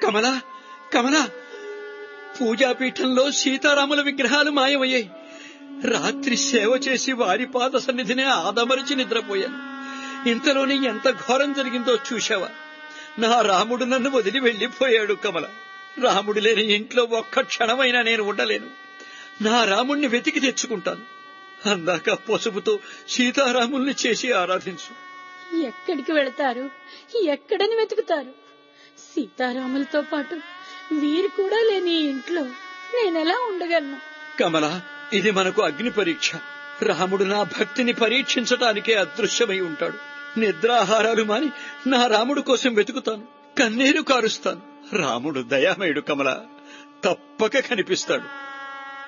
కమల కమల పూజాపీఠంలో సీతారాముల విగ్రహాలు మాయమయ్యాయి రాత్రి సేవ చేసి వారి పాద సన్నిధినే ఆదమరిచి నిద్రపోయాను ఇంతలోనే ఎంత ఘోరం జరిగిందో చూశావా నా రాముడు నన్ను వదిలి వెళ్లిపోయాడు కమల రాముడు లేని ఇంట్లో ఒక్క క్షణమైనా నేను ఉండలేను నా రాముణ్ణి వెతికి తెచ్చుకుంటాను అందాక పసుపుతో సీతారాముల్ని చేసి ఆరాధించు ఎక్కడికి వెళతారు ఎక్కడని వెతుకుతారు సీతారాములతో పాటు వీరు కూడా లేని ఈ ఇంట్లో నేనెలా ఉండగలను కమల ఇది మనకు అగ్ని పరీక్ష రాముడు నా భక్తిని పరీక్షించటానికే అదృశ్యమై ఉంటాడు నిద్రాహారాలు మాని నా రాముడు కోసం వెతుకుతాను కన్నీరు కారుస్తాను రాముడు దయామయుడు కమల తప్పక కనిపిస్తాడు